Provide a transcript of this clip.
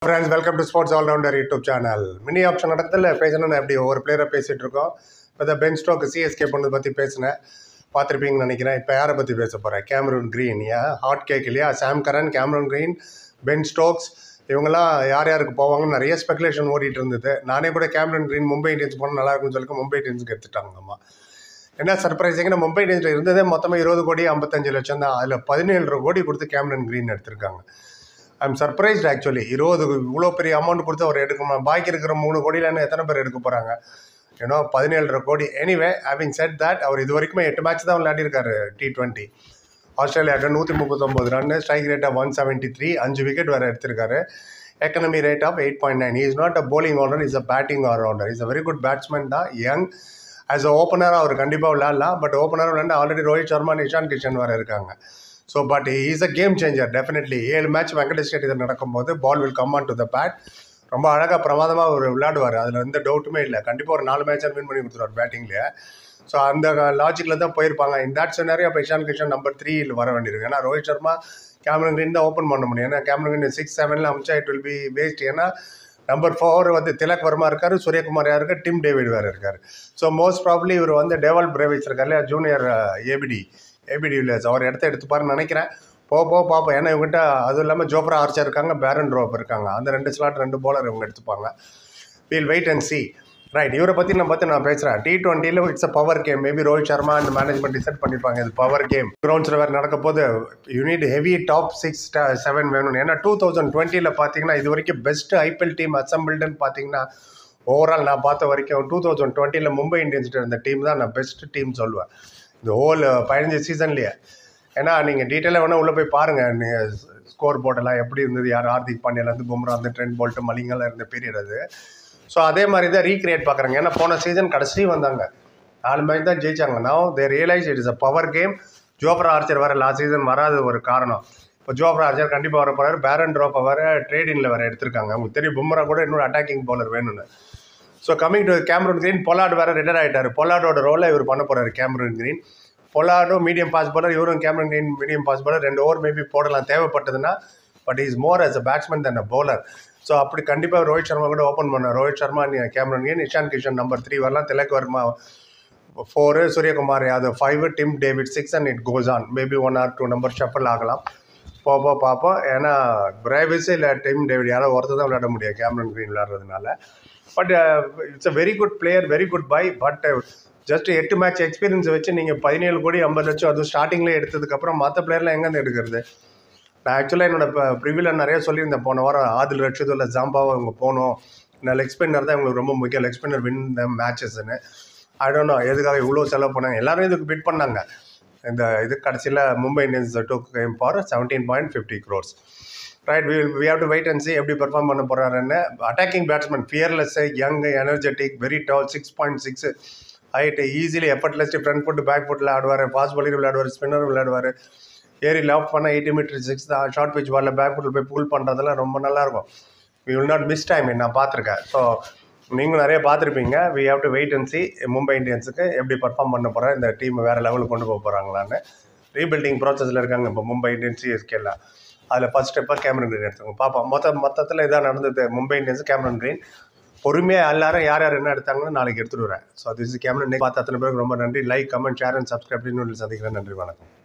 friends welcome to sports allrounder YouTube channel mini option நடக்கல பேசணும்னு எப்படி ஒவ்வொரு பிளேயரை பேசிகிட்டு இருக்கோம் இப்போ இந்த பென் ஸ்டோக் சிஎஸ்கே பொண்ணு பற்றி பேசினேன் பார்த்துருப்பீங்கன்னு நினைக்கிறேன் இப்போ யாரை பற்றி பேச போகிறேன் கேமரூன் க்ரீன் ஏன் ஹாட் கேக் இல்லையா Sam Curran Cameron Green Ben Stokes இவங்கெல்லாம் யார் யாருக்கு போவாங்கன்னு நிறைய ஸ்பெகுலேஷன் ஓடிட்டு இருந்தது நானே கூட கேமரன் க்ரீன் மும்பை இந்தியன்ஸ் போனால் நல்லா இருக்கும்னு சொல்லி மும்பை இந்தியன்ஸுக்கு எடுத்துட்டாங்க அம்மா என்ன சர்ப்ரைசிங்னா மும்பை இந்தியன்ஸில் இருந்ததே மொத்தமாக இருபது கோடி ஐம்பத்தஞ்சு லட்சம் தான் அதில் பதினேழு கோடி கொடுத்து கேமரன் க்ரீன் எடுத்திருக்காங்க ஐம் சர்ப்ரைஸ்ட் ஆக்சுவலி இருபது இவ்வளோ பெரிய அமௌண்ட் கொடுத்து அவர் எடுக்கமா பாக்கி இருக்கிற மூணு கோடியில எத்தனை பேர் எடுக்க போகிறாங்க ஏன்னோ பதினேழரை கோடி எனிவே ஹேவிங் செட் தட் அவர் இது வரைக்குமே எட்டு மேட்ச் தான் விளையாடிருக்காரு டி டுவெண்ட்டி ஆஸ்திரேலியாவுக்கு நூற்றி முப்பத்தொம்போது run strike rate of one seventy three அஞ்சு விக்கெட் வேறு எடுத்திருக்காரு economy rate of eight point nine is not a bowling allrounder is a batting allrounder is a very good batsman தான் young as a ஓப்பனராக அவர் கண்டிப்பாக விளையாடலாம் but opener விளையாண்டு already Rohit Sharma Nishant Kishan வேறு இருக்காங்க so but is a game changer definitely ஏழு match Venkatesh ஸ்டேடியத்தில் நடக்கும்போது ball will come on to the bat ரொம்ப அழகாக பிரமாதமாக அவர் விளையாடுவார் அதில் எந்த டவுட்டுமே இல்லை கண்டிப்பாக ஒரு நாலு மேட்ச் வின் பண்ணி கொடுத்துருவார் பேட்டிங்லேயே ஸோ அந்த லாஜிக்கில் தான் போயிருப்பாங்க இந்த that scenario அப்போ இஷான் கிஷன் நம்பர் த்ரீயில் வர வேண்டியிருக்கு ஏன்னா ரோஹித் சர்மா கேமரன் கிரீன் தான் ஓப்பன் பண்ண முடியும் ஏன்னா கேமரன் கிரீன் சிக்ஸ் செவனில் அமிச்சா இட் வில் பி வேஸ்ட் ஏன்னா நம்பர் ஃபோர் வந்து திலக் வர்மா இருக்காரு சூரியகுமார் யார் இருக்காரு டிம் டேவிட் வேறு இருக்காரு ஸோ மோஸ்ட் ப்ராப்ளி இவர் வந்து டேவல் பிரேவிச் இருக்கார் இல்லையா ஜூனியர் ஏபிடி ஏபிடி வில்லியர்ஸ் அவர் இடத்த எடுத்துப்பாருன்னு நினைக்கிறேன் போக போக பார்ப்போம் ஏன்னா இவங்ககிட்ட அதுவும் இல்லாமல் ஜோப்ரா ஆர்ச்சர் இருக்காங்க பேரன் ரோப் இருக்காங்க அந்த ரெண்டு ஸ்லாட் ரெண்டு bowler இவங்க எடுத்துப்பாங்க we'll wait and see right இவரை பற்றி நான் பார்த்து நான் பேசுகிறேன் டி டுவெண்ட்டியில் it's a power game maybe Rohit Sharma அந்த மேனேஜ்மெண்ட் டிசைட் பண்ணியிருப்பாங்க இது பவர் கேம் கிரவுண்ட்ஸில் வேறு நடக்க போது unit heavy top six seven வேணும் ஏன்னா டூ தௌசண்ட் டுவெண்ட்டியில் பார்த்தீங்கன்னா இது வரைக்கும் பெஸ்ட் ஐபிஎல் டீம் அசம்பிள்டுன்னு பார்த்தீங்கன்னா ஓவரால் நான் பார்த்த வரைக்கும் டூ தௌசண்ட் டுவெண்ட்டியில் மும்பை இந்தியன்ஸ்கிட்ட இருந்த டீம் தான் நான் பெஸ்ட் டீம் சொல்லுவேன் இந்த ஹோல் பதினஞ்சு சீசன்லேயே ஏன்னா நீங்கள் டீட்டெயிலாக வேணால் உள்ளே போய் பாருங்கள் நீங்கள் ஸ்கோர் போர்டெல்லாம் எப்படி இருந்தது யார் ஹார்திக் பாண்டியாலேருந்து பும்ரா வந்து ட்ரெண்ட் போல்ட்டு மலிங்கெல்லாம் இருந்த பீரியட் அது ஸோ அதே மாதிரி தான் ரீக்ரியேட் பார்க்குறாங்க ஏன்னா போன சீசன் கடைசி வந்தாங்க நாலு மேட்ச் தான் ஜெயிச்சாங்க நான் they realize it is a power game Jofra Archer வர லாஸ்ட் சீசன் வராது ஒரு காரணம் இப்போ ஜோப்ரா ஆர்ச்சர் கண்டிப்பாக வர போகிறாரு பேரன் ட்ராப்பை வர ட்ரேடிங்கில் வேறு எடுத்திருக்காங்க உங்களுக்கு தெரியும் பும்ரா கூட இன்னொரு அட்டாக்கிங் பவுலர் வேணும்னு so coming to Cameron Green Pollard வேறு ரிட்டர் ஆகிட்டார் பொலாடோட ரோலை இவர் பண்ண போகிறாரு கேமரூன் கிரீன் பொலாடும் மீடியம் பாஸ் பாலர் இவரும் Cameron Green medium pace bowler ரெண்டு ஓவர் மேபி போடலாம் தேவைப்பட்டதுன்னா but is more as a batsman than a bowler so அப்படி கண்டிப்பாக ரோஹித் சர்மா கூட ஓப்பன் பண்ணார் Rohit Sharma Cameron Green Nishant Kishan number three வரலாம் Tilak Varma four Suryakumar Yadav five dim David six and it goes on maybe one or two number shuffle ஆகலாம் போப்போ பார்ப்போம் ஏன்னா பிரைவிஸ் இல்லை டிம் டேவிட் யாரோ ஒருத்தர் தான் விளையாட முடியும் கேமரன் கிரீன் விளையாடுறதுனால but it's a very good player very good by but just எட்டு மேட்ச் எக்ஸ்பீரியன்ஸ் வச்சு நீங்கள் பதினேழு கோடி ஐம்பது லட்சம் அதுவும் ஸ்டார்டிங்லேயே எடுத்ததுக்கப்புறம் மற்ற பிளேயர்லாம் எங்கேருந்து எடுக்கிறது நான் ஆக்சுவலாக என்னோட ப்ரிவியூவில் நிறைய சொல்லியிருந்தேன் போன வாரம் ஆதில் ரட்சதோ இல்லை ஜாம்பாவோ இவங்க போகணும் நான் லெக் ஸ்பின்னர் தான் இவங்களுக்கு ரொம்ப முக்கியம் லெக் ஸ்பின்னர் வின் த மேட்சஸ்ன்னு ஐடோனோ எதுக்காக இவ்வளோ செலவு பண்ணாங்க எல்லாரும் இதுக்கு பிட் பண்ணாங்க இந்த இது கடைசியில் Mumbai Indians two game for seventeen point fifty crores right we we have to wait and see எப்படி பெர்ஃபார்ம் பண்ண போகிறாருன்னு attacking batsman fearless young energetic very tall six point six height easily effortlessly front foot back ஃபுட்டில் ஆடுவார் fast பாலிங் விளையாடுவார் spinner விளையாடுவார் ஏறி love பண்ண eighty meter six தான் ஷார்ட் பிச் பாலில் பேக் ஃபுட்டில் போய் புல் பண்ணுறதெல்லாம் ரொம்ப நல்லாயிருக்கும் we will not miss time நான் பார்த்துருக்கேன் ஸோ நீங்களும் நிறைய பார்த்துருப்பீங்க we have to wait and see Mumbai இந்தியன்ஸுக்கு எப்படி பர்ஃபார்ம் பண்ண போகிறேன் இந்த டீம் வேறு லெவலுக்கு கொண்டு போக போகிறாங்களான்னு ரீபில்டிங் ப்ராசஸில் இருக்காங்க இப்போ மும்பை இந்தியன்ஸ் சிஎஸ்கேலாம் அதில் ஃபஸ்ட் ஸ்டெப்பாக கேமரன் கிரீன் எடுத்துக்கோங்க பார்ப்போம் மொத்த மொத்தத்தில் இதான் நடந்தது மும்பை இந்தியன்ஸ் கேமரன் கிரீன் பொறுமையாக எல்லாரும் யார் யார் என்ன எடுத்தாங்கன்னு நாளைக்கு எடுத்துட்டு வரேன் ஸோ திஸ் கேமரன் பார்த்து அத்தனை பேருக்கு ரொம்ப நன்றி like comment share and subscribe இன்னொரு சந்திக்கிறேன் நன்றி வணக்கம்